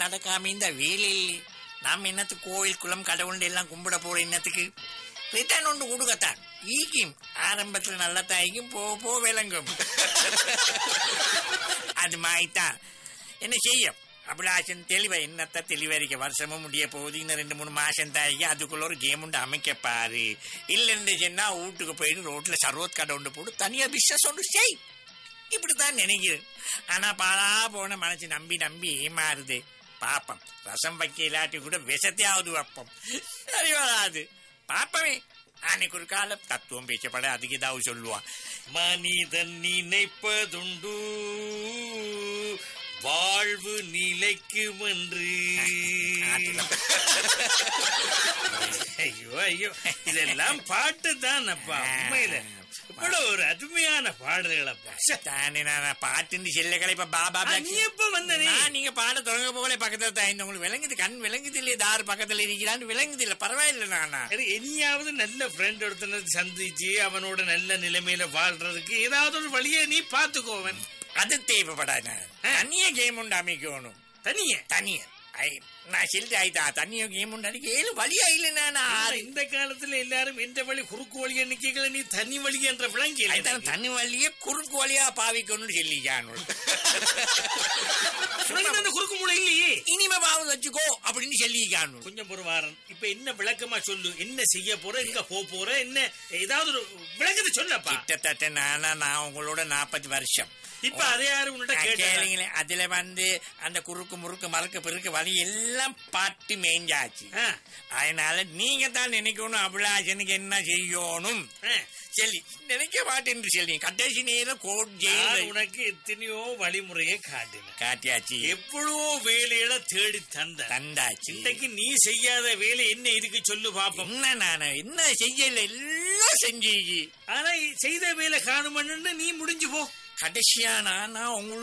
நடக்காம இந்த வேலையில் நாம் என்னத்துக்கு கோயில் குளம் கடவுள் எல்லாம் கும்பிட போற என்னத்துக்கு ரிட்டர்ன் ஒன்று கொடுக்கத்தான் ஈக்கும் ஆரம்பத்துல நல்லா தாய்க்கும் போ போ விளங்கும் அது மாதிரிதான் என்ன செய்யும் அபிலாஷன் தெளிவா என்னத்த தெளிவரிக்க வருஷமும் முடிய போகுது இன்னும் ரெண்டு மூணு மாசம் தாய்க்கு அதுக்குள்ள ஒரு கேம் உண்டு அமைக்க பாரு இல்லைன்னு சொன்னா வீட்டுக்கு போயிட்டு ரோட்ல சர்வத் கடை ஒன்று போட்டு தனியா பிசினஸ் ஒன்று செய் இப்படித்தான் நினைக்கிறேன் ஆனா பாலா போன மனசு நம்பி நம்பி ஏமாறுது பாப்பம் ரசம் வைக்க இல்லாட்டி கூட விஷத்தையாவது வைப்போம் சரி வராது பாப்பமே அன்னைக்கு ஒரு காலம் தத்துவம் பேசப்பட அதுக்கு ஏதாவது சொல்லுவான் மனிதன் நினைப்பதுண்டு வாழ்வு நிலைக்கும் என்று ஐயோ ஐயோ இதெல்லாம் பாட்டு தான் அப்பா உண்மையில இவ்வளவு ஒரு அருமையான பாடல்கள் அப்பா ச்சே. தானே நான் பாட்டு செல்லகளை இப்ப பாபா ஆ, நீ எப்ப வந்த நீ நான் நீங்க பாட தொடங்க போகல பக்கத்துல தான் இந்த உங்களுக்கு விளங்குது கண் விளங்குது இல்லையே தார் பக்கத்துல இருக்கிறான்னு விளங்குது இல்ல பரவாயில்ல நானா சரி, இனியாவது நல்ல ஃப்ரெண்ட் ஒருத்தனை சந்திச்சு அவனோட நல்ல நிலைமையில வாழ்றதுக்கு ஏதாவது ஒரு வழியை நீ பாத்துக்கோவன் அது தேவைப்படாது தனிய கேம் உண்டு அமைக்கணும் தனிய தனிய ஐ, நான் சொல்லிட்டு ஆயிட்டா தனிய கேம் உண்டு அன்னைக்கு ஏழு வழியா இல்லை நானா இந்த காலத்துல எல்லாரும் எந்த வழி குறுக்கு வழி எண்ணிக்கைகளை நீ தனி வழி என்ற விளங்கி அதுதான் தனி வழியே குறுக்கு வழியா பாவிக்கணும்னு சொல்லிக்கானு உனக்கு அந்த குறுக்கு மூளை இல்லையே இனிமே பாவம் வச்சுக்கோ அப்படின்னு சொல்லிக்கானு கொஞ்சம் ஒரு வாரம் இப்ப என்ன விளக்கமா சொல்லு என்ன செய்ய போற எங்க போக போற என்ன ஏதாவது ஒரு விளக்கத்தை சொல்லப்பா கிட்டத்தட்ட நானா நான் உங்களோட நாற்பது வருஷம் இப்ப அதே யாரு உன்கிட்ட கேட்டா கேளுங்களேன் அதுல வந்து அந்த குறுக்கு முறுக்கு மறக்க பெருக்கு வழி எல்லாம் பாட்டு மேஞ்சாச்சு ஆ, அதனால நீங்க தான் நினைக்கணும் அபிலாஷனுக்கு என்ன செய்யணும் ஆ. சரி நினைக்க மாட்டேன் சொல்லி கடைசி நேரம் கோட் நான் ஜெயில் உனக்கு எத்தனையோ வழிமுறையை காட்டினேன் காட்டியாச்சு எவ்வளவோ வேலைகளை தேடி தந்த தந்தாச்சு இன்னைக்கு நீ செய்யாத வேலை என்ன இருக்கு சொல்லு பாப்போம் என்ன நானு என்ன செய்யல எல்லாம் செஞ்சீங்க ஆனா செய்த வேலை காணுமன்னு நீ முடிஞ்சு போ கடைசியா நான் நான் உங்களுக்கு